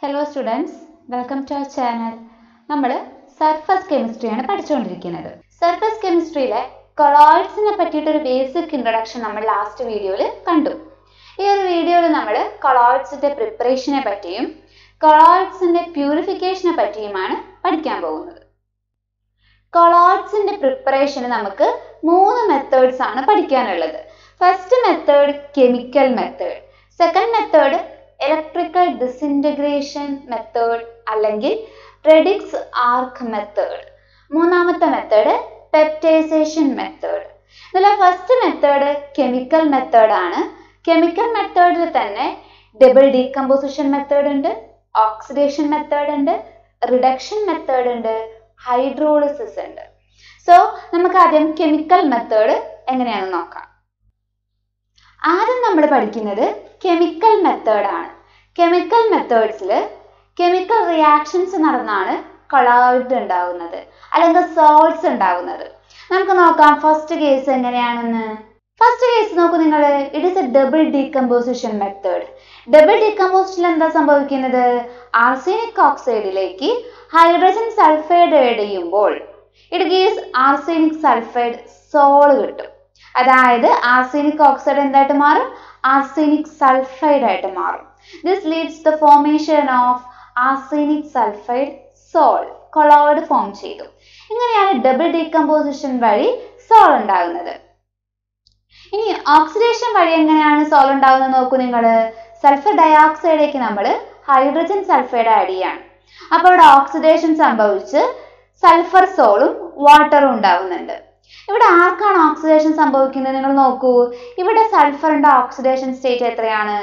Hello students welcome to our channel നമ്മൾ surface കെമിസ്ട്രിയാണ് പഠിച്ചുകൊണ്ടിരിക്കുന്നത് സർഫസ് കെമിസ്ട്രിയിലെ കൊളോയിഡ്സിനെ പറ്റിയിട്ടൊരു ബേസിക് ഇൻട്രൊഡക്ഷൻ നമ്മൾ ലാസ്റ്റ് വീഡിയോയിൽ കണ്ടു ഈ ഒരു വീഡിയോയിൽ നമ്മൾ കൊളോയിഡ്സിന്റെ പ്രിപ്പറേഷനെ പറ്റിയും കൊളോയിഡ്സിന്റെ പ്യൂരിഫിക്കേഷനെ പറ്റിയുമാണ് പഠിക്കാൻ പോകുന്നത് കൊളോയിഡ്സിന്റെ പ്രിപ്പറേഷന് നമുക്ക് മൂന്ന് മെത്തേഡ്സ് ആണ് പഠിക്കാനുള്ളത് first method chemical method second method electrical disintegration method അല്ലെങ്കിൽ റെഡിക്സ് ആർക്ക് മെത്തേഡ് മൂന്നാമത്തെ മെത്തേഡ് പെപ്റ്റൈസേഷൻ മെത്തേഡ് ഇതിലെ ഫസ്റ്റ് മെത്തേഡ് കെമിക്കൽ മെത്തേഡ് ആണ് കെമിക്കൽ മെത്തേഡിൽ തന്നെ ഡബിൾ ഡീകമ്പോസിഷൻ മെത്തേഡ് ഉണ്ട് ഓക്സിഡേഷൻ മെത്തേഡ് ഉണ്ട് റിഡക്ഷൻ മെത്തേഡ് ഉണ്ട് ഹൈഡ്രോളിസിസ് ഉണ്ട് സോ നമുക്ക് ആദ്യം കെമിക്കൽ മെത്തേഡ് എങ്ങനെയാണെന്ന് നോക്കാം ആദ്യം നമ്മൾ പഠിക്കുന്നത് കെമിക്കൽ മെത്തേഡ് ആണ് കെമിക്കൽ മെത്തേഡ്സിൽ കെമിക്കൽ റിയാക്ഷൻസ് നടന്നാണ് കൊളോയിഡ് ഉണ്ടാവുന്നത് അല്ലെങ്കിൽ സോൾട്സ് ഉണ്ടാവുന്നത് നമുക്ക് നോക്കാം ഫസ്റ്റ് കേസ് എങ്ങനെയാണെന്ന് ഫസ്റ്റ് കേസ് നോക്കൂ നിങ്ങൾ it is a double decomposition method double ഡീകമ്പോസിഷനിൽ എന്താ സംഭവിക്കുന്നത് ആർസേനിക് ഓക്സൈഡിലേക്ക് ഹൈഡ്രജൻ സൾഫൈഡ് ആഡ് ചെയ്യുമ്പോൾ it gives arsenic sulphide sol കിട്ടും അതായത് ആർസേനിക് ഓക്സൈഡ് എന്തായിട്ട് മാറും ആർസേനിക് സൾഫൈഡ് ആയിട്ട് മാറും this leads the formation of arsenic sulphide sol colloid form ചെയ്തു ഇങ്ങനെയാണ് ഡബിൾ ഡീകമ്പോസിഷൻ വഴി സോൾ ഉണ്ടാകുന്നത് ഇനി ഓക്സിഡേഷൻ വഴി എങ്ങനെയാണ് സോൾ ഉണ്ടാകുന്നത് നോക്കൂ നിങ്ങൾ സൾഫർ ഡയോക്സൈഡിലേക്ക് നമ്മൾ ഹൈഡ്രജൻ സൾഫൈഡ് ആഡ് ചെയ്യാണ് അപ്പോൾ ഇവിടെ ഓക്സിഡേഷൻ സംഭവിച്ച് സൾഫർ സോളും വാട്ടറും ഉണ്ടാവുന്നുണ്ട് ഇവിടെ ആർക്കാണ് ഓക്സിഡേഷൻ സംഭവിക്കുന്നത് നിങ്ങൾ നോക്കൂ ഇവിടെ സൾഫറിന്റെ ഓക്സിഡേഷൻ സ്റ്റേറ്റ് എത്രയാണ്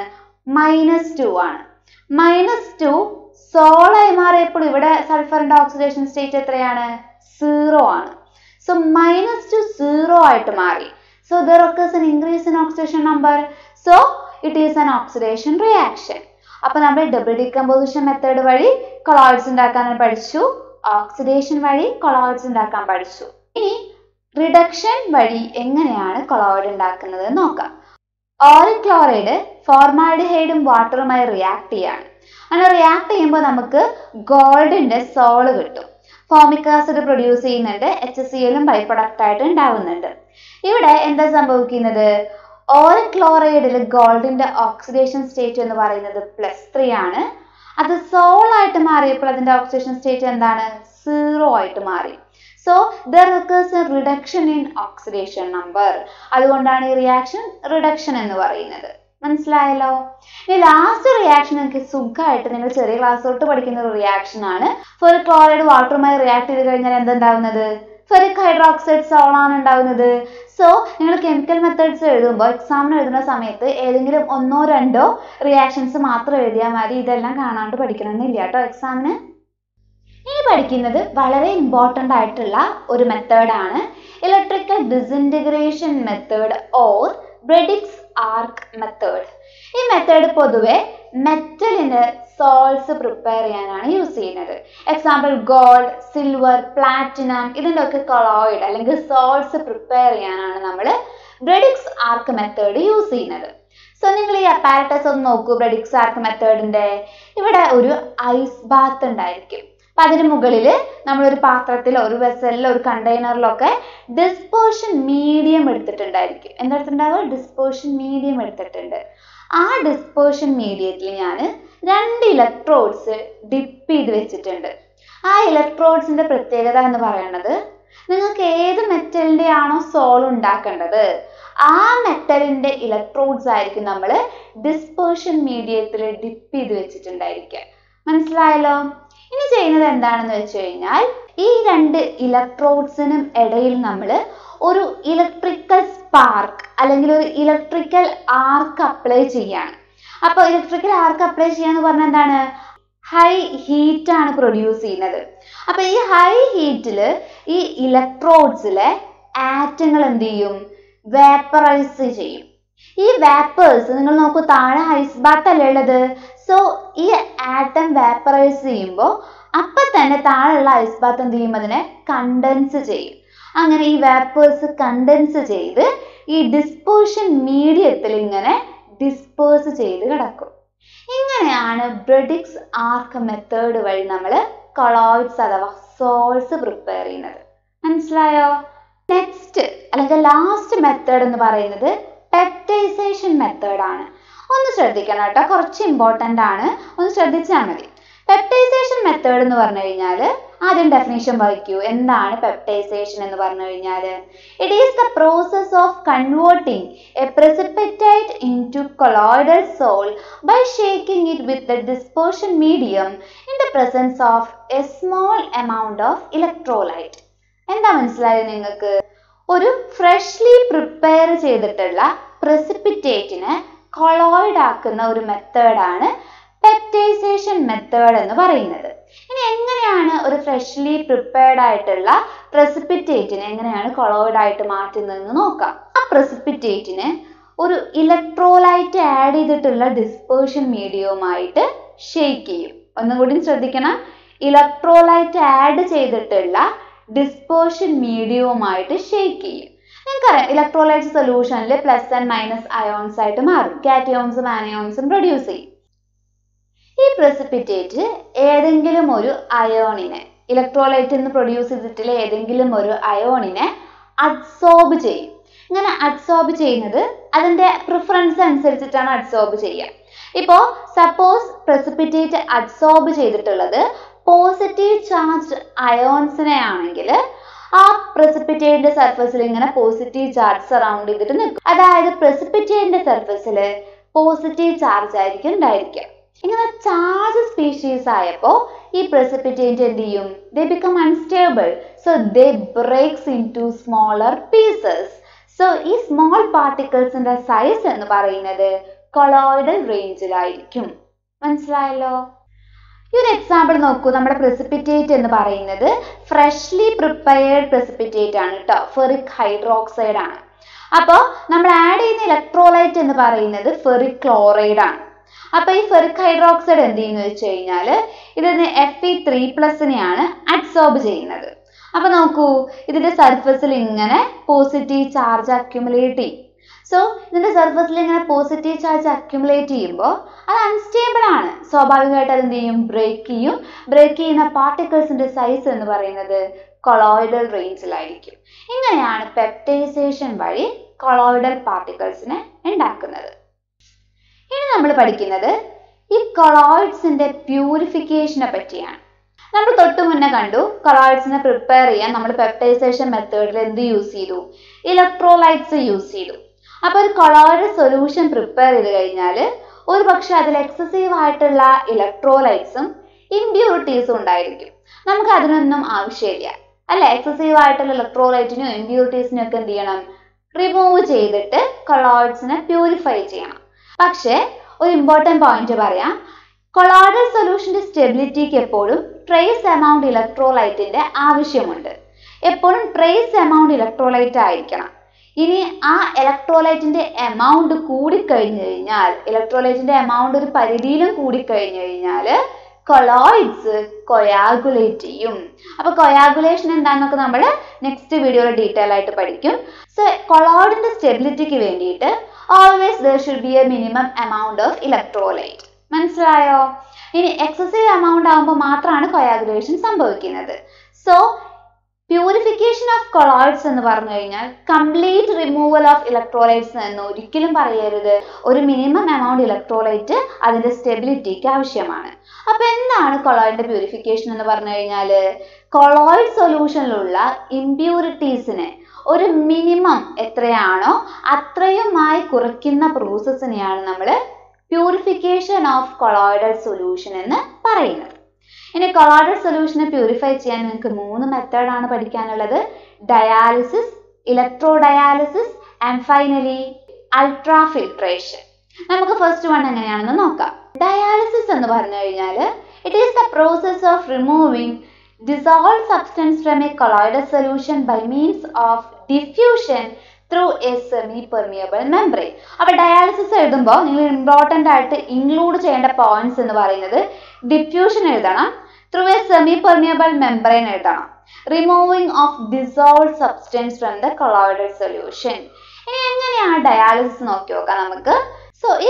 മൈനസ് ടു ആണ് മൈനസ് ടു സോളായി മാറിയപ്പോൾ ഇവിടെ സൾഫറിന്റെ ഓക്സിഡേഷൻ സ്റ്റേറ്റ് എത്രയാണ് സീറോ ആണ് സോ മൈനസ് ടു സീറോ ആയിട്ട് മാറി so there occurs an increase in oxidation number so it is an oxidation reaction അപ്പൊ നമ്മൾ ഡബിൾ ഡീകമ്പോസിഷൻ മെത്തേഡ് വഴി കൊളോയിഡ്സ് ഉണ്ടാക്കാൻ പഠിച്ചു ഓക്സിഡേഷൻ വഴി കൊളോയിഡ്സ് ഉണ്ടാക്കാൻ പഠിച്ചു ഇനി റിഡക്ഷൻ വഴി എങ്ങനെയാണ് കൊളോയിഡ് ഉണ്ടാക്കുന്നത് നോക്കാം ഓയിൽ ക്ലോറൈഡ് ഫോർമാൽഡിഹൈഡും വാട്ടറുമായി റിയാക്ട് ചെയ്യാണ് അങ്ങനെ റിയാക്ട് ചെയ്യുമ്പോൾ നമുക്ക് ഗോൾഡിന്റെ സോള് കിട്ടും ഫോമിക് ആസിഡ് പ്രൊഡ്യൂസ് ചെയ്യുന്നുണ്ട് എച്ച് സി എല്ലും ബൈ പ്രൊഡക്റ്റ് ആയിട്ട് ഉണ്ടാവുന്നുണ്ട് ഇവിടെ എന്താ സംഭവിക്കുന്നത് ഓയിൽ ക്ലോറൈഡിൽ ഗോൾഡിന്റെ ഓക്സിഡേഷൻ സ്റ്റേറ്റ് എന്ന് പറയുന്നത് പ്ലസ് ത്രീ ആണ് അത് സോൾ ആയിട്ട് മാറിയപ്പോൾ അതിന്റെ ഓക്സിഡേഷൻ സ്റ്റേറ്റ് എന്താണ് സീറോ ആയിട്ട് മാറി so there occurs a reduction in oxidation number അതുകൊണ്ടാണ് ഈ റിയാക്ഷൻ റിഡക്ഷൻ എന്ന് പറയുന്നത് മനസ്സിലായല്ലോ ഇനി ലാസ്റ്റ് റിയാക്ഷൻ നിങ്ങൾക്ക് സുഖമായിട്ട് നിങ്ങൾ ചെറിയ ക്ലാസ് തൊട്ട് പഠിക്കുന്ന ഒരു റിയാക്ഷൻ ആണ് ഫെറിക് ക്ലോറൈഡ് വാട്ടറുമായി റിയാക്ട് ചെയ്ത് കഴിഞ്ഞാൽ എന്തുണ്ടാവുന്നത് ഫെറിക് ഹൈഡ്രോക്സൈഡ് സോൾ ആണ് ഉണ്ടാവുന്നത് സോ നിങ്ങൾ കെമിക്കൽ മെത്തേഡ്സ് എഴുതുമ്പോൾ എക്സാമിന് എഴുതുന്ന സമയത്ത് ഏതെങ്കിലും ഒന്നോ രണ്ടോ റിയാക്ഷൻസ് മാത്രം എഴുതിയാൽ മതി ഇതെല്ലാം കാണാണ്ട് പഠിക്കണമെന്നില്ല കേട്ടോ എക്സാമിന് ഇനി പഠിക്കുന്നത് വളരെ ഇമ്പോർട്ടൻ്റ് ആയിട്ടുള്ള ഒരു മെത്തേഡാണ് electrical disintegration method or Bredig's arc method ഈ മെത്തേഡ് പൊതുവെ മെറ്റലിന് സോൾസ് പ്രിപ്പയർ ചെയ്യാനാണ് യൂസ് ചെയ്യുന്നത് എക്സാമ്പിൾ ഗോൾഡ് സിൽവർ പ്ലാറ്റിനം ഇതിൻ്റെ ഒക്കെ കൊളോയിഡ് അല്ലെങ്കിൽ സോൾസ് പ്രിപ്പയർ ചെയ്യാനാണ് നമ്മൾ ബ്രെഡിക്സ് ആർക്ക് മെത്തേഡ് യൂസ് ചെയ്യുന്നത് സോ നിങ്ങൾ ഈ അപ്പാരറ്റസ് ഒന്ന് നോക്കൂ ബ്രെഡിക്സ് ആർക്ക് മെത്തേഡിന്റെ ഇവിടെ ഒരു ഐസ് ബാത്ത് ഉണ്ടായിരിക്കും അപ്പൊ അതിന് മുകളിൽ നമ്മളൊരു പാത്രത്തിലോ ഒരു വെസലിലോ ഒരു കണ്ടെയ്നറിലൊക്കെ ഡിസ്പോഷൻ മീഡിയം എടുത്തിട്ടുണ്ടായിരിക്കും എന്തെടുത്തിട്ടുണ്ടാവുക ഡിസ്പോഷൻ മീഡിയം എടുത്തിട്ടുണ്ട് ആ ഡിസ്പോഷൻ മീഡിയത്തിൽ ഞാൻ രണ്ട് ഇലക്ട്രോഡ്സ് ഡിപ്പ് ചെയ്ത് വെച്ചിട്ടുണ്ട് ആ ഇലക്ട്രോഡ്സിന്റെ പ്രത്യേകത എന്ന് പറയുന്നത് നിങ്ങൾക്ക് ഏത് മെറ്റലിന്റെ ആണോ സോൾ ഉണ്ടാക്കേണ്ടത് ആ മെറ്റലിന്റെ ഇലക്ട്രോഡ്സ് ആയിരിക്കും നമ്മൾ ഡിസ്പേർഷൻ മീഡിയത്തിൽ ഡിപ്പ് ചെയ്ത് വെച്ചിട്ടുണ്ടായിരിക്കുക മനസ്സിലായല്ലോ ഇനി ചെയ്യുന്നത് എന്താണെന്ന് വെച്ച് കഴിഞ്ഞാൽ ഈ രണ്ട് ഇലക്ട്രോഡ്സിനും ഇടയിൽ നമ്മൾ ഒരു ഇലക്ട്രിക്കൽ സ്പാർക്ക് അല്ലെങ്കിൽ ഒരു ഇലക്ട്രിക്കൽ ആർക്ക് അപ്ലൈ ചെയ്യാണ് അപ്പോൾ ഇലക്ട്രിക്കൽ ആർക്ക് അപ്ലൈ ചെയ്യാന്ന് പറഞ്ഞാൽ എന്താണ് ഹൈ ഹീറ്റ് ആണ് പ്രൊഡ്യൂസ് ചെയ്യുന്നത് അപ്പൊ ഈ ഹൈ ഹീറ്റിൽ ഈ ഇലക്ട്രോഡ്സിലെ ആറ്റങ്ങൾ എന്ത് ചെയ്യും വേപ്പറൈസ് ചെയ്യും ഈ വേപ്പേഴ്സ് നിങ്ങൾ നോക്കൂ താഴെ ഐസ് ബാത്ത് അല്ലേ ഉള്ളത് സോ ഈ ആറ്റം വേപ്പറൈസ് ചെയ്യുമ്പോൾ അപ്പൊ തന്നെ താഴെയുള്ള ഐസ് ബാത്ത് എന്ത് ചെയ്യും അതിനെ കണ്ടൻസ് ചെയ്യും അങ്ങനെ ഈ വേപ്പേഴ്സ് കണ്ടൻസ് ചെയ്ത് ഈ ഡിസ്പോഷൻ മീഡിയത്തിൽ ഇങ്ങനെ ഡിസ്പേഴ്സ് ചെയ്ത് കിടക്കും ഇങ്ങനെയാണ് ബ്രെഡിക്സ് ആർക്ക് മെത്തേഡ് വഴി നമ്മൾ കൊളോയിഡ്സ് അഥവാ സോൾസ് പ്രിപ്പയർ ചെയ്യുന്നത് മനസ്സിലായോ നെക്സ്റ്റ് അല്ലെങ്കിൽ ലാസ്റ്റ് മെത്തേഡ് എന്ന് പറയുന്നത് പെപ്റ്റൈസേഷൻ മെത്തേഡ് ആണ് ഒന്ന് ശ്രദ്ധിക്കണം കേട്ടോ കുറച്ച് ഇമ്പോർട്ടൻ്റ് ആണ് ഒന്ന് ശ്രദ്ധിച്ചാൽ മതി പെപ്റ്റൈസേഷൻ മെത്തേഡ് എന്ന് പറഞ്ഞു കഴിഞ്ഞാൽ ആദ്യം ഡെഫിനേഷൻ വായിക്കൂ എന്താണ് പെപ്റ്റൈസേഷൻ എന്ന് പറഞ്ഞു കഴിഞ്ഞാൽ it is the process of converting a precipitate into colloidal soul by shaking it with the dispersion medium in the presence of a small amount of electrolyte. എന്താ മനസ്സിലായത് നിങ്ങൾക്ക് ഒരു ഫ്രഷ്ലി പ്രിപ്പയർ ചെയ്തിട്ടുള്ള പ്രസിപ്പിറ്റേറ്റിനെ കൊളോയിഡ് ആക്കുന്ന ഒരു മെത്തേഡാണ് പെപ്റ്റൈസേഷൻ മെത്തേഡ് എന്ന് പറയുന്നത് ഇനി എങ്ങനെയാണ് ഒരു ഫ്രഷ്ലി പ്രിപ്പയർഡ് ആയിട്ടുള്ള പ്രസിപ്പിറ്റേറ്റിനെ എങ്ങനെയാണ് കൊളോയിഡ് ആയിട്ട് മാറ്റുന്നതെന്ന് നോക്കാം ആ പ്രസിപ്പിറ്റേറ്റിന് ഒരു ഇലക്ട്രോലൈറ്റ് ആഡ് ചെയ്തിട്ടുള്ള ഡിസ്പേർഷൻ മീഡിയവുമായിട്ട് ഷെയ്ക്ക് ചെയ്യും ഒന്നും കൂടി ശ്രദ്ധിക്കണം ഇലക്ട്രോലൈറ്റ് ആഡ് ചെയ്തിട്ടുള്ള ഡിസ്പേർഷൻ മീഡിയവുമായിട്ട് ഷെയ്ക്ക് ചെയ്യും നിങ്ങൾക്കറിയാം ഇലക്ട്രോലൈറ്റ് സൊല്യൂഷനിൽ പ്ലസ് ആൻഡ് മൈനസ് അയോൺസ് ആയിട്ട് മാറും കാറ്റിയോൺസും ആനയോൺസും പ്രൊഡ്യൂസ് ചെയ്യും ഈ പ്രസിപ്പിറ്റേറ്റ് ഏതെങ്കിലും ഒരു അയോണിനെ ഇലക്ട്രോലൈറ്റിൽ നിന്ന് പ്രൊഡ്യൂസ് ചെയ്തിട്ടുള്ള ഏതെങ്കിലും ഒരു അയോണിനെ അഡ്സോർബ് ചെയ്യും ഇങ്ങനെ അഡ്സോർബ് ചെയ്യുന്നത് അതിന്റെ പ്രിഫറൻസ് അനുസരിച്ചിട്ടാണ് അഡ്സോർബ് ചെയ്യുക ഇപ്പോൾ സപ്പോസ് പ്രസിപ്പിറ്റേറ്റ് അഡ്സോർബ് ചെയ്തിട്ടുള്ളത് പോസിറ്റീവ് ചാർജ് അയോൺസിനെ ആണെങ്കിൽ ആ പ്രസിപ്പിറ്റേറ്റിന്റെ സർഫസിൽ ഇങ്ങനെ പോസിറ്റീവ് ചാർജ് സറൗണ്ട് ചെയ്തിട്ട് നിൽക്കും അതായത് പ്രസിപ്പിറ്റേറ്റിന്റെ സർഫസിൽ പോസിറ്റീവ് ചാർജ് ആയിരിക്കും ഉണ്ടായിരിക്കുക ഇങ്ങനെ ചാർജ് സ്പീഷീസ് ആയപ്പോൾ ഈ പ്രസിപ്പിറ്റേറ്റ് എന്ത് ചെയ്യും they become unstable so they breaks into smaller pieces so ഈ സ്മോൾ പാർട്ടിക്കിൾസിന്റെ സൈസ് എന്ന് പറയുന്നത് കൊളോയിഡൽ റേഞ്ചിലായിരിക്കും മനസ്സിലായല്ലോ ഈ ഒരു എക്സാമ്പിൾ നോക്കൂ നമ്മുടെ പ്രസിപ്പിറ്റേറ്റ് എന്ന് പറയുന്നത് ഫ്രഷ്ലി പ്രിപ്പയർഡ് പ്രസിപ്പിറ്റേറ്റ് ആണ് കേട്ടോ ഫെറിക് ഹൈഡ്രോക്സൈഡ് ആണ് അപ്പോൾ നമ്മൾ ആഡ് ചെയ്യുന്ന ഇലക്ട്രോലൈറ്റ് എന്ന് പറയുന്നത് ഫെറിക് ക്ലോറൈഡ് ആണ് അപ്പൊ ഈ ഫെറിക് ഹൈഡ്രോക്സൈഡ് എന്ത് ചെയ്യുന്നു വെച്ച് കഴിഞ്ഞാൽ ഇതിന് എഫ് ഇ ത്രീ പ്ലസിനെയാണ് അഡ്സോർബ് ചെയ്യുന്നത് അപ്പൊ നോക്കൂ ഇതിന്റെ സർഫസിൽ ഇങ്ങനെ പോസിറ്റീവ് ചാർജ് അക്യുമുലേറ്റ് ചെയ്യും സോ ഇതിന്റെ സർഫസിൽ ഇങ്ങനെ പോസിറ്റീവ് ചാർജ് അക്യുമുലേറ്റ് ചെയ്യുമ്പോൾ അത് അൺസ്റ്റേബിൾ ആണ് സ്വാഭാവികമായിട്ട് അത് എന്ത് ചെയ്യും ബ്രേക്ക് ചെയ്യും ബ്രേക്ക് ചെയ്യുന്ന പാർട്ടിക്കിൾസിന്റെ സൈസ് എന്ന് പറയുന്നത് കൊളോയിഡൽ റേഞ്ചിലായിരിക്കും ഇങ്ങനെയാണ് പെപ്റ്റൈസേഷൻ വഴി കൊളോയിഡൽ പാർട്ടിക്കിൾസിനെ ഉണ്ടാക്കുന്നത് ഇനി നമ്മൾ പഠിക്കുന്നത് ഈ കൊളോയിഡ്സിന്റെ പ്യൂരിഫിക്കേഷനെ പറ്റിയാണ് നമ്മൾ തൊട്ട് മുന്നേ കണ്ടു കൊളോയിഡ്സിനെ പ്രിപ്പയർ ചെയ്യാൻ നമ്മൾ പെപ്റ്റൈസേഷൻ മെത്തേഡിൽ എന്ത് യൂസ് ചെയ്തു ഇലക്ട്രോലൈറ്റ്സ് യൂസ് ചെയ്തു അപ്പോൾ ഒരു കൊളോയിഡ് സൊല്യൂഷൻ പ്രിപ്പയർ ചെയ്ത് കഴിഞ്ഞാൽ ഒരു പക്ഷെ അതിൽ എക്സസീവ് ആയിട്ടുള്ള ഇലക്ട്രോലൈറ്റ്സും ഇമ്പ്യൂരിറ്റീസും ഉണ്ടായിരിക്കും നമുക്ക് അതിനൊന്നും ആവശ്യമില്ല അല്ലെ എക്സസീവ് ആയിട്ടുള്ള ഇലക്ട്രോലൈറ്റിനും ഇമ്പ്യൂരിറ്റീസിനും ഒക്കെ എന്ത് ചെയ്യണം റിമൂവ് ചെയ്തിട്ട് കൊളോയിഡ്സിനെ പ്യൂരിഫൈ ചെയ്യണം പക്ഷേ ഒരു ഇമ്പോർട്ടൻറ്റ് പോയിന്റ് പറയാം കൊളോയിഡൽ സൊല്യൂഷന്റെ സ്റ്റെബിലിറ്റിക്ക് എപ്പോഴും ട്രേസ് എമൗണ്ട് ഇലക്ട്രോലൈറ്റിന്റെ ആവശ്യമുണ്ട് എപ്പോഴും ട്രേസ് എമൗണ്ട് ഇലക്ട്രോലൈറ്റ് ആയിരിക്കണം ഇനി ആ ഇലക്ട്രോലൈറ്റിന്റെ എമൗണ്ട് കൂടിക്കഴിഞ്ഞു കഴിഞ്ഞാൽ ഇലക്ട്രോലൈറ്റിന്റെ എമൗണ്ട് ഒരു പരിധിയിലും കൂടിക്കഴിഞ്ഞു കഴിഞ്ഞാൽ കൊളോയിഡ്സ് കൊയാഗുലേറ്റ് ചെയ്യും അപ്പൊ കൊയാഗുലേഷൻ എന്താണെന്നൊക്കെ നമ്മൾ നെക്സ്റ്റ് വീഡിയോയിൽ ഡീറ്റെയിൽ ആയിട്ട് പഠിക്കും സോ കൊളോയിഡിന്റെ സ്റ്റെബിലിറ്റിക്ക് വേണ്ടിയിട്ട് always there should be a minimum amount of electrolyte മനസ്സിലായോ ഇനി എക്സസീവ് എമൗണ്ട് ആകുമ്പോൾ മാത്രമാണ് കൊയാഗുലേഷൻ സംഭവിക്കുന്നത് സോ പ്യൂരിഫിക്കേഷൻ ഓഫ് കൊളോയിഡ്സ് എന്ന് പറഞ്ഞു കഴിഞ്ഞാൽ കംപ്ലീറ്റ് റിമൂവൽ ഓഫ് ഇലക്ട്രോലൈറ്റ്സ് എന്ന് ഒരിക്കലും പറയരുത് ഒരു മിനിമം എമൗണ്ട് ഇലക്ട്രോലൈറ്റ് അതിന്റെ സ്റ്റെബിലിറ്റിക്ക് ആവശ്യമാണ് അപ്പൊ എന്താണ് കൊളോയിഡിന്റെ പ്യൂരിഫിക്കേഷൻ എന്ന് പറഞ്ഞു കഴിഞ്ഞാൽ കൊളോയിഡ് സൊല്യൂഷനിലുള്ള ഇമ്പ്യൂരിറ്റീസിനെ ഒരു മിനിമം എത്രയാണോ അത്രയുമായി കുറയ്ക്കുന്ന പ്രോസസ്സിനെയാണ് നമ്മൾ പ്യൂരിഫിക്കേഷൻ ഓഫ് കൊളോയിഡൽ സൊല്യൂഷൻ എന്ന് പറയുന്നത് ഇനി കൊളോയിഡൽ സൊല്യൂഷനെ പ്യൂരിഫൈ ചെയ്യാൻ നിങ്ങൾക്ക് മൂന്ന് മെത്തേഡാണ് പഠിക്കാനുള്ളത് dialysis electrodialysis and finally ultrafiltration നമുക്ക് ഫസ്റ്റ് വൺ എങ്ങനെയാണെന്ന് നോക്കാം ഡയാലിസിസ് എന്ന് പറഞ്ഞു കഴിഞ്ഞാൽ it is the process of removing dissolved substance from a colloidal solution by means of diffusion through a semi-permeable membrane. അപ്പോൾ ഡയാലിസിസ് എഴുതുമ്പോൾ നിങ്ങൾ important ആയിട്ട് ഇൻക്ലൂഡ് ചെയ്യേണ്ട പോയിന്റ്സ് എന്ന് പറയുന്നത് ഡിഫ്യൂഷൻ എഴുതണം through a semi permeable membrane എഴുതണം removing of dissolve substance from the colloidal solution ഇനി എങ്ങനെയാണ് ഡയാലിസിസ് നോക്കി നോക്കാം നമുക്ക് സോ ഈ കാണിച്ച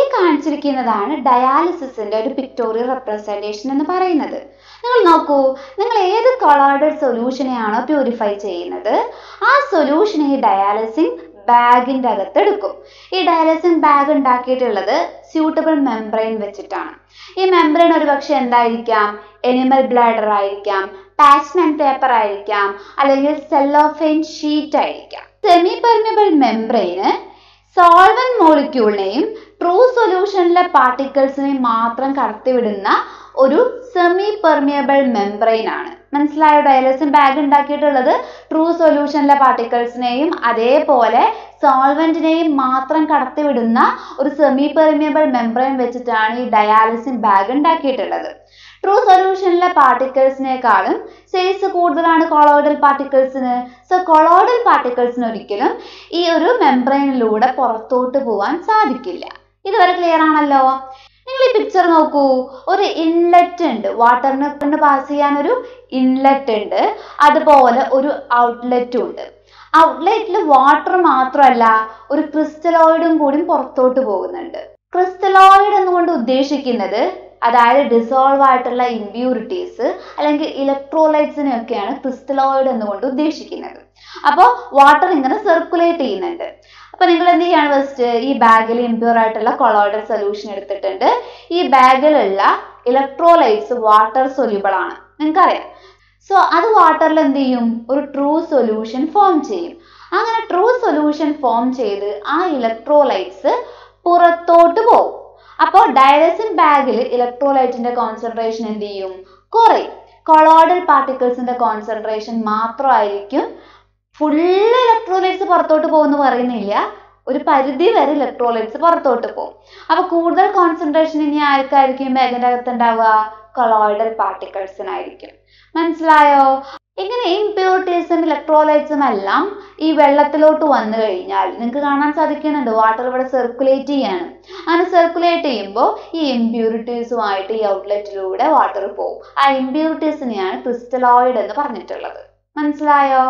കാണിച്ചിരിക്കുന്നതാണ് ഡയാലിസിസിന്റെ ഒരു പിക്ടോറിയൽ റെപ്രസെന്റേഷൻ എന്ന് പറയുന്നത് നിങ്ങൾ നോക്കൂ നിങ്ങൾ ഏത് കൊളോയിഡൽ സൊല്യൂഷനെയാണോ പ്യൂരിഫൈ ചെയ്യുന്നത് ആ സൊല്യൂഷനെ ഈ ഡയാലിസിങ് ബാഗിന്റെ അകത്ത് എടുക്കും ഈ ഡയാലിസിങ് ബാഗ് ഉണ്ടാക്കിയിട്ടുള്ളത് സ്യൂട്ടബിൾ മെംബ്രെയിൻ വെച്ചിട്ടാണ് ഈ മെംബ്രെയിൻ ഒരു പക്ഷെ എന്തായിരിക്കാം എനിമൽ ബ്ലാഡർ ആയിരിക്കാം പാസ്മെന്റ് പേപ്പർ ആയിരിക്കാം അല്ലെങ്കിൽ സെല്ലോഫെയിൻ ഷീറ്റ് ആയിരിക്കാം സെമി പെർമിയബിൾ മെംബ്രെയിന് സോൾവെന്റ് മോളിക്യൂളിനെയും ട്രൂ സൊല്യൂഷനിലെ പാർട്ടിക്കിൾസിനെയും മാത്രം കടത്തിവിടുന്ന ഒരു സെമി പെർമിയബിൾ മെംബ്രെയിൻ ആണ് മനസ്സിലായോ ഡയലസിൻ ബാഗ് ഉണ്ടാക്കിയിട്ടുള്ളത് ട്രൂ സൊല്യൂഷനിലെ പാർട്ടിക്കിൾസിനെയും അതേപോലെ സോൾവെന്റിനെയും മാത്രം കടത്തിവിടുന്ന ഒരു സെമി പെർമിയബിൾ മെംബ്രെയിൻ വെച്ചിട്ടാണ് ഈ ഡയാലിസിൻ ബാഗ് ഉണ്ടാക്കിയിട്ടുള്ളത് ട്രൂ സൊല്യൂഷനിലെ പാർട്ടിക്കിൾസിനേക്കാളും സൈസ് കൂടുതലാണ് കൊളോയിഡൽ പാർട്ടിക്കിൾസിന് സോ കൊളോയിഡൽ പാർട്ടിക്കിൾസിന് ഒരിക്കലും ഈ ഒരു മെംബ്രെയിനിലൂടെ പുറത്തോട്ട് പോവാൻ സാധിക്കില്ല ഇതുവരെ ക്ലിയർ ആണല്ലോ നിങ്ങൾ ഈ പിക്ചർ നോക്കൂ ഒരു ഇൻലെറ്റ് ഉണ്ട് വാട്ടറിന് പാസ് ചെയ്യാൻ ഒരു ഇൻലെറ്റ് ഉണ്ട് അതുപോലെ ഒരു ഔട്ട്ലെറ്റും ഉണ്ട് ഔട്ട്ലെറ്റിൽ വാട്ടർ മാത്രമല്ല ഒരു ക്രിസ്റ്റലോയിഡും കൂടി പുറത്തോട്ട് പോകുന്നുണ്ട് ക്രിസ്റ്റലോയിഡ് എന്നുകൊണ്ട് ഉദ്ദേശിക്കുന്നത് അതായത് ഡിസോൾവ് ആയിട്ടുള്ള ഇമ്പ്യൂരിറ്റീസ് അല്ലെങ്കിൽ ഇലക്ട്രോലൈറ്റ്സിനെയൊക്കെയാണ് ക്രിസ്റ്റലോയിഡ് എന്നുകൊണ്ട് ഉദ്ദേശിക്കുന്നത് അപ്പോൾ വാട്ടർ ഇങ്ങനെ സർക്കുലേറ്റ് ചെയ്യുന്നുണ്ട് അപ്പൊ നിങ്ങൾ എന്ത് ചെയ്യാണ് ഫസ്റ്റ് ഈ ബാഗിൽ ഇമ്പ്യൂർ ആയിട്ടുള്ള കൊളോയിഡൽ സൊല്യൂഷൻ എടുത്തിട്ടുണ്ട് ഈ ബാഗിലുള്ള ഇലക്ട്രോലൈറ്റ്സ് വാട്ടർ സൊല്യൂബിൾ ആണ് നിങ്ങൾക്കറിയാം സോ അത് വാട്ടറിൽ എന്ത് ചെയ്യും ഒരു ട്രൂ സൊല്യൂഷൻ ഫോം ചെയ്യും അങ്ങനെ ട്രൂ സൊല്യൂഷൻ ഫോം ചെയ്ത് ആ ഇലക്ട്രോലൈറ്റ്സ് പുറത്തോട്ട് പോകും അപ്പോൾ ഡയലസിൻ ബാഗിൽ ഇലക്ട്രോലൈറ്റിന്റെ കോൺസെൻട്രേഷൻ എന്ത് ചെയ്യും കുറയും കൊളോയിഡൽ പാർട്ടിക്കിൾസിന്റെ കോൺസെൻട്രേഷൻ മാത്രമായിരിക്കും ഫുള്ള് ഇലക്ട്രോലൈറ്റ്സ് പുറത്തോട്ട് പോകുമെന്ന് പറയുന്നില്ല ഒരു പരിധി വരെ ഇലക്ട്രോലൈറ്റ്സ് പുറത്തോട്ട് പോകും അപ്പൊ കൂടുതൽ കോൺസെൻട്രേഷൻ ഇനി ആർക്കായിരിക്കും ബാഗിന്റെ അകത്ത് ഉണ്ടാവുക കൊളോയിഡൽ പാർട്ടിക്കിൾസിനായിരിക്കും മനസ്സിലായോ ഇങ്ങനെ ഇംപ്യൂരിറ്റീസും ഇലക്ട്രോലൈറ്റ്സും എല്ലാം ഈ വെള്ളത്തിലോട്ട് വന്നു കഴിഞ്ഞാൽ നിങ്ങൾക്ക് കാണാൻ സാധിക്കുന്നുണ്ട് വാട്ടർ ഇവിടെ സർക്കുലേറ്റ് ചെയ്യാണ് അങ്ങനെ സർക്കുലേറ്റ് ചെയ്യുമ്പോൾ ഈ ഇംപ്യൂരിറ്റീസുമായിട്ട് ഈ ഔട്ട്ലെറ്റിലൂടെ വാട്ടർ പോകും ആ ഇംപ്യൂരിറ്റീസിനെയാണ് ക്രിസ്റ്റലോയിഡ് എന്ന് പറഞ്ഞിട്ടുള്ളത് മനസ്സിലായോ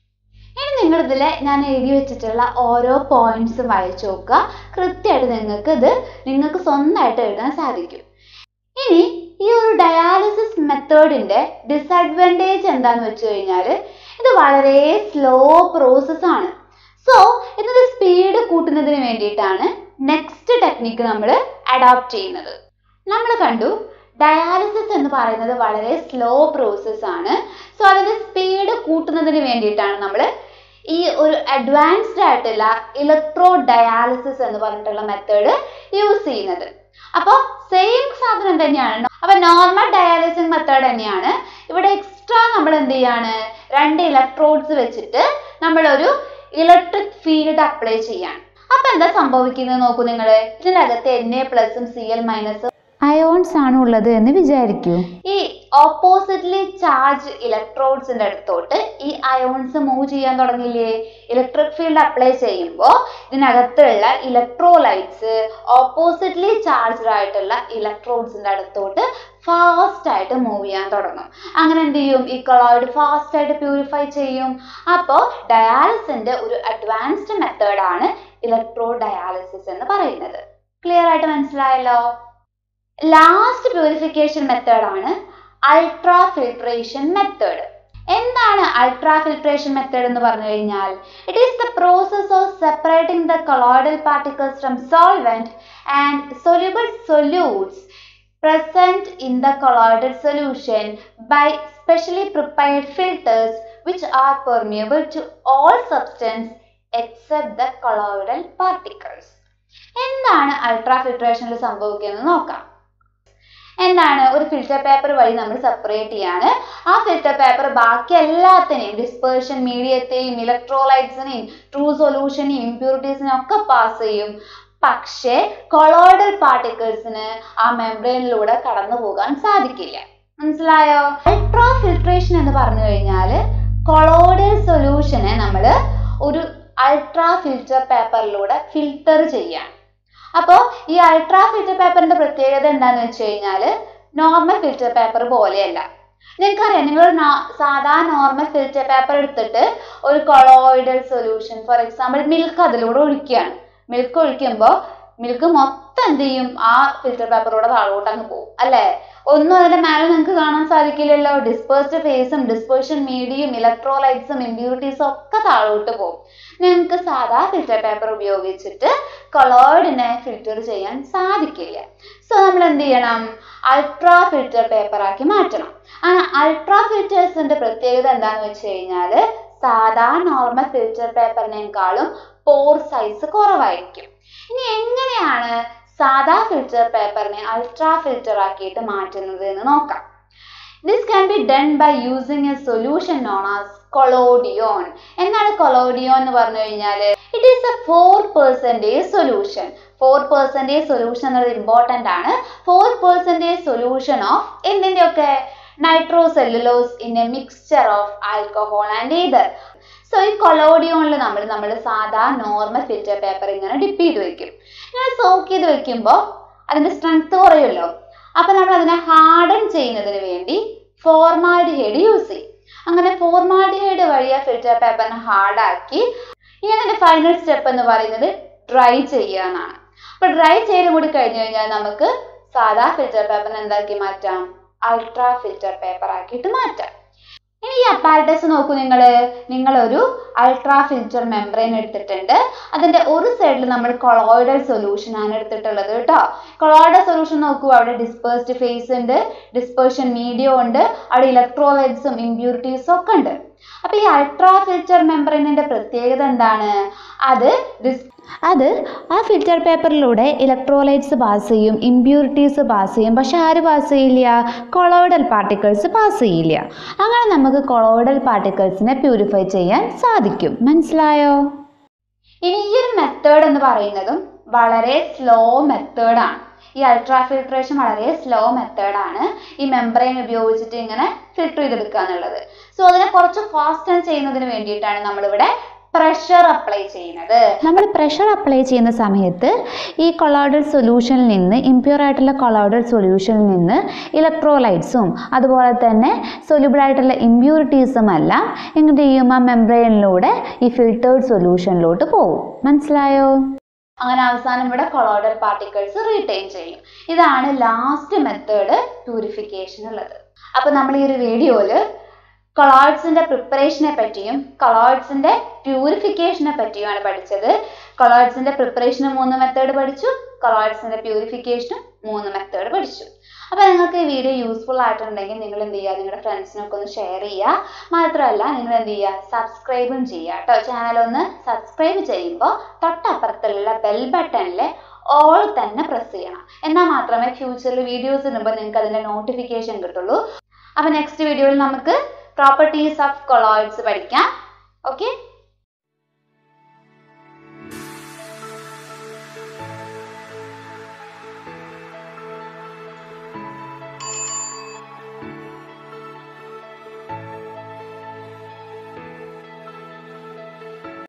ഇനി നിങ്ങൾ ഇതിൽ ഞാൻ എഴുതി വെച്ചിട്ടുള്ള ഓരോ പോയിന്റ്സും വായിച്ചു നോക്കുക കൃത്യമായിട്ട് നിങ്ങൾക്ക് ഇത് നിങ്ങൾക്ക് സ്വന്തമായിട്ട് എഴുതാൻ സാധിക്കും ഇനി ഈ ഒരു ഡയാലിസിസ് മെത്തേഡിന്റെ ഡിസഡ്വാൻറ്റേജ് എന്താന്ന് വെച്ച് കഴിഞ്ഞാൽ ഇത് വളരെ സ്ലോ പ്രോസസ് ആണ് സോ ഇതിന്റെ സ്പീഡ് കൂട്ടുന്നതിന് വേണ്ടിയിട്ടാണ് നെക്സ്റ്റ് ടെക്നിക്ക് നമ്മൾ അഡോപ്റ്റ് ചെയ്യുന്നത് നമ്മൾ കണ്ടു ഡയാലിസിസ് എന്ന് പറയുന്നത് വളരെ സ്ലോ പ്രോസസ് ആണ് സോ അതിന്റെ സ്പീഡ് കൂട്ടുന്നതിന് വേണ്ടിയിട്ടാണ് നമ്മൾ ഈ ഒരു അഡ്വാൻസ്ഡ് ആയിട്ടുള്ള ഇലക്ട്രോ ഡയാലിസിസ് എന്ന് പറഞ്ഞിട്ടുള്ള മെത്തേഡ് യൂസ് ചെയ്യുന്നത് അപ്പോൾ സെയിം സാധനം തന്നെയാണ് അപ്പൊ നോർമൽ ഡയാലിസിസ് മെത്തേഡ് തന്നെയാണ് ഇവിടെ എക്സ്ട്രാ നമ്മൾ എന്ത് ചെയ്യാണ് രണ്ട് ഇലക്ട്രോഡ്സ് വെച്ചിട്ട് നമ്മളൊരു ഇലക്ട്രിക് ഫീൽഡ് അപ്ലൈ ചെയ്യാണ് അപ്പൊ എന്താ സംഭവിക്കുന്നത് നോക്കൂ നിങ്ങൾ ഇതിനകത്ത് എൻ എ പ്ലസും സി എൽ മൈനസും അയോൺസ് ആണ് ഉള്ളത് എന്ന് വിചാരിക്കൂ ഈ ഓപ്പോസിറ്റ്ലി ചാർജ് ഇലക്ട്രോഡ്സിന്റെ അടുത്തോട്ട് ഈ അയോൺസ് മൂവ് ചെയ്യാൻ തുടങ്ങില്ലേ ഇലക്ട്രിക് ഫീൽഡ് അപ്ലൈ ചെയ്യുമ്പോൾ ഇതിനകത്തുള്ള ഇലക്ട്രോലൈറ്റ്സ് ഓപ്പോസിറ്റ്ലി ചാർജ്ഡ് ആയിട്ടുള്ള ഇലക്ട്രോഡ്സിന്റെ അടുത്തോട്ട് ഫാസ്റ്റ് ആയിട്ട് മൂവ് ചെയ്യാൻ തുടങ്ങും അങ്ങനെ എന്ത് ചെയ്യും ഈ കൊളോയിഡ് ഫാസ്റ്റ് ആയിട്ട് പ്യൂരിഫൈ ചെയ്യും അപ്പോൾ ഡയാലിസിന്റെ ഒരു അഡ്വാൻസ്ഡ് മെത്തേഡാണ് ഇലക്ട്രോ ഡയാലിസിസ് എന്ന് പറയുന്നത് ക്ലിയർ ആയിട്ട് മനസ്സിലായല്ലോ ലാസ്റ്റ് പ്യൂരിഫിക്കേഷൻ മെത്തേഡാണ് അൾട്രാ ഫിൽട്രേഷൻ മെത്തേഡ് എന്താണ് അൾട്രാ ഫിൽട്രേഷൻ മെത്തേഡ് എന്ന് പറഞ്ഞു കഴിഞ്ഞാൽ it is the process of separating the colloidal particles from solvent and soluble solutes present in the colloidal solution by specially prepared filters which are permeable to all substance except the colloidal particles. എന്താണ് ultra ഫിൽട്രേഷനിൽ സംഭവിക്കുന്നത് നോക്കാം എന്താണ് ഒരു filter paper വഴി നമ്മൾ separate ചെയ്യാണ് ആ ഫിൽറ്റർ പേപ്പർ ബാക്കി എല്ലാത്തിനെയും ഡിസ്പേർഷൻ മീഡിയത്തെയും ഇലക്ട്രോലൈറ്റ്സിനെയും ട്രൂ സൊല്യൂഷനെയും ഇമ്പ്യൂരിറ്റീസിനെയും ഒക്കെ പാസ് ചെയ്യും പക്ഷേ കൊളോയിഡൽ പാർട്ടിക്കിൾസിന് ആ മെംബ്രെയിനിലൂടെ കടന്നു പോകാൻ സാധിക്കില്ല മനസ്സിലായോ അൾട്രാ ഫിൽട്രേഷൻ എന്ന് പറഞ്ഞു കഴിഞ്ഞാൽ കൊളോയിഡൽ സൊല്യൂഷനെ നമ്മൾ ഒരു അൾട്രാ ഫിൽറ്റർ പേപ്പറിലൂടെ ഫിൽട്ടർ ചെയ്യാണ് അപ്പോൾ ഈ അൾട്രാ ഫിൽറ്റർ പേപ്പറിന്റെ പ്രത്യേകത എന്താണെന്ന് വെച്ച് കഴിഞ്ഞാൽ നോർമൽ ഫിൽറ്റർ പേപ്പർ പോലെയല്ല നിങ്ങൾക്കറിയാം നിങ്ങൾ ഒരു സാധാ നോർമൽ ഫിൽറ്റർ പേപ്പർ എടുത്തിട്ട് ഒരു colloidal solution for example milk അതിലൂടെ ഒഴിക്കുകയാണ് മിൽക്ക് ഒഴിക്കുമ്പോൾ മിൽക്ക് മൊത്തം മൊത്തം എന്ത് ചെയ്യും ആ ഫിൽറ്റർ പേപ്പറിലൂടെ താഴോട്ട് അങ്ങ് പോകും അല്ലേ ഒന്നും അതിന്റെ മേലെ നിങ്ങൾക്ക് കാണാൻ സാധിക്കില്ലല്ലോ ഡിസ്പേഴ്സ്ഡ് ഫേസും ഡിസ്പേർഷൻ മീഡിയയും ഇലക്ട്രോലൈറ്റ്സും ഇമ്പ്യൂരിറ്റീസും ഒക്കെ താഴോട്ട് പോകും നിങ്ങൾക്ക് സാധാ ഫിൽറ്റർ പേപ്പർ ഉപയോഗിച്ചിട്ട് കൊളോയിഡിനെ ഫിൽറ്റർ ചെയ്യാൻ സാധിക്കില്ല സോ നമ്മൾ എന്ത് ചെയ്യണം അൾട്രാ ഫിൽറ്റർ പേപ്പർ ആക്കി മാറ്റണം അങ്ങനെ അൾട്രാ ഫിൽറ്റേഴ്സിന്റെ പ്രത്യേകത എന്താണെന്ന് വെച്ച് കഴിഞ്ഞാൽ സാധാ നോർമൽ ഫിൽറ്റർ പേപ്പറിനേക്കാളും പോർ സൈസ് കുറവായിരിക്കും ഇനി എങ്ങനെയാണ് സാധാ ഫിൽറ്റർ പേപ്പറിനെ അൾട്രാ ഫിൽറ്റർ ആക്കിയിട്ട് മാറ്റുന്നത് എന്ന് നോക്കാം this can be done by using a solution known as collodion എന്താണ് കൊളോഡിയോൺ എന്ന് പറഞ്ഞു കഴിഞ്ഞാൽ it is a four percentage solution four percentage solution എന്നുള്ളത് ഇമ്പോർട്ടൻ്റ് ആണ് ഫോർ പെർസെൻറ്റേജ് സൊല്യൂഷൻ ഓഫ് എന്തിൻ്റെയൊക്കെ nitro cellulose in a mixture of alcohol and ether so ഈ കൊളോഡിയോണിൽ നമ്മൾ നമ്മൾ സാധാ നോർമൽ ഫിൽറ്റർ പേപ്പർ ഇങ്ങനെ ഡിപ്പ് ചെയ്ത് വെക്കും ഇങ്ങനെ സോക്ക് ചെയ്ത് വെക്കുമ്പോൾ അതിന്റെ സ്ട്രെങ്ത് കുറയുമല്ലോ അപ്പൊ നമ്മൾ അതിനെ ഹാർഡൻ ചെയ്യുന്നതിന് വേണ്ടി ഫോർമാൽഡിഹൈഡ് യൂസ് ചെയ്യും അങ്ങനെ ഫോർമാൽഡിഹൈഡ് വഴി ആ ഫിൽറ്റർ പേപ്പറിനെ ഹാർഡാക്കി ഇനി അതിന്റെ ഫൈനൽ സ്റ്റെപ്പ് എന്ന് പറയുന്നത് ഡ്രൈ ചെയ്യുക എന്നാണ് അപ്പൊ ഡ്രൈ ചെയ്ത് കൂടി കഴിഞ്ഞു കഴിഞ്ഞാൽ നമുക്ക് സാധാ ഫിൽറ്റർ പേപ്പറിനെ എന്താക്കി മാറ്റാം അൾട്രാ ഫിൽറ്റർ പേപ്പർ ആക്കിയിട്ട് മാറ്റാം ഇനി ഈ അപ്പാരറ്റസ് നോക്കൂ നിങ്ങൾ നിങ്ങളൊരു അൾട്രാ ഫിൽറ്റർ മെംബ്രെയിൻ എടുത്തിട്ടുണ്ട് അതിന്റെ ഒരു സൈഡിൽ നമ്മൾ കൊളോയിഡൽ സൊല്യൂഷൻ ആണ് എടുത്തിട്ടുള്ളത് കേട്ടോ കൊളോയിഡൽ സൊല്യൂഷൻ നോക്കൂ അവിടെ ഡിസ്പേഴ്സ്ഡ് ഫേസ് ഉണ്ട് ഡിസ്പേർഷൻ മീഡിയം ഉണ്ട് അവിടെ ഇലക്ട്രോലൈറ്റ്സും ഇമ്പ്യൂരിറ്റീസും ഒക്കെ ഉണ്ട് അപ്പൊ ഈ അൾട്രാ ഫിൽറ്റർ മെംബ്രെയിനിന്റെ പ്രത്യേകത എന്താണ് അത് ഡിസ് അത് ആ ഫിൽറ്റർ പേപ്പറിലൂടെ ഇലക്ട്രോലൈറ്റ്സ് പാസ് ചെയ്യും ഇമ്പ്യൂരിറ്റീസ് പാസ് ചെയ്യും പക്ഷെ ആര് പാസ് ചെയ്യില്ല കൊളോയിഡൽ പാർട്ടിക്കിൾസ് പാസ് ചെയ്യില്ല അങ്ങനെ നമുക്ക് കൊളോയിഡൽ പാർട്ടിക്കിൾസിനെ പ്യൂരിഫൈ ചെയ്യാൻ സാധിക്കും മനസ്സിലായോ ഇനി ഈ ഒരു മെത്തേഡ് എന്ന് പറയുന്നതും വളരെ സ്ലോ മെത്തേഡാണ് ഈ അൾട്രാ ഫിൽട്രേഷൻ വളരെ സ്ലോ മെത്തേഡാണ് ഈ മെംബ്രെയിൻ ഉപയോഗിച്ചിട്ട് ഇങ്ങനെ ഫിൽട്ടർ ചെയ്തെടുക്കുക എന്നുള്ളത് സോ അതിനെ കുറച്ച് ഫാസ്റ്റ് ചെയ്യുന്നതിന് വേണ്ടിയിട്ടാണ് നമ്മളിവിടെ പ്രഷർ അപ്ലൈ ചെയ്യുന്നത് നമ്മൾ പ്രഷർ അപ്ലൈ ചെയ്യുന്ന സമയത്ത് ഈ കൊളോയിഡൽ സൊല്യൂഷനിൽ നിന്ന് ഇംപ്യൂർ ആയിട്ടുള്ള കൊളോയിഡൽ സൊല്യൂഷനിൽ നിന്ന് ഇലക്ട്രോലൈറ്റ്സും അതുപോലെ തന്നെ സൊല്യൂബിൾ ആയിട്ടുള്ള ഇമ്പ്യൂരിറ്റീസും എല്ലാം എന്ത് ചെയ്യും ആ മെംബ്രെയിനിലൂടെ ഈ ഫിൽറ്റേർഡ് സൊല്യൂഷനിലോട്ട് പോകും മനസ്സിലായോ അങ്ങനെ അവസാനം ഇവിടെ കൊളോയിഡൽ പാർട്ടിക്കിൾസ് റീറ്റെയിൻ ചെയ്യും ഇതാണ് ലാസ്റ്റ് മെത്തേഡ് പ്യൂരിഫിക്കേഷൻ ഉള്ളത് അപ്പൊ നമ്മൾ ഈ ഒരു വീഡിയോയില് കൊളോയിഡ്സിന്റെ പ്രിപ്പറേഷനെ പറ്റിയും കൊളോയിഡ്സിന്റെ പ്യൂരിഫിക്കേഷനെ പറ്റിയുമാണ് പഠിച്ചത് കൊളോയിഡ്സിന്റെ പ്രിപ്പറേഷന് മൂന്ന് മെത്തേഡ് പഠിച്ചു കൊളോയിഡ്സിന്റെ പ്യൂരിഫിക്കേഷനും മൂന്ന് മെത്തേഡ് പഠിച്ചു അപ്പൊ നിങ്ങൾക്ക് ഈ വീഡിയോ യൂസ്ഫുൾ ആയിട്ടുണ്ടെങ്കിൽ നിങ്ങൾ എന്ത് ചെയ്യുക നിങ്ങളുടെ ഫ്രണ്ട്സിനൊക്കെ ഒന്ന് ഷെയർ ചെയ്യുക മാത്രമല്ല നിങ്ങൾ എന്ത് ചെയ്യുക സബ്സ്ക്രൈബും ചെയ്യുക കേട്ടോ ചാനൽ ഒന്ന് സബ്സ്ക്രൈബ് ചെയ്യുമ്പോൾ തൊട്ടപ്പുറത്തുള്ള ബെൽ ബട്ടണിൽ ഓൾ തന്നെ പ്രസ് ചെയ്യണം എന്നാൽ മാത്രമേ ഫ്യൂച്ചറിൽ വീഡിയോസ് ഇടുമ്പോൾ നിങ്ങൾക്ക് അതിന്റെ നോട്ടിഫിക്കേഷൻ കിട്ടുള്ളൂ അപ്പൊ നെക്സ്റ്റ് വീഡിയോയിൽ നമുക്ക് പ്രോപ്പർട്ടീസ് ഓഫ് കൊളോയിഡ്സ് പഠിക്കാം ഓക്കെ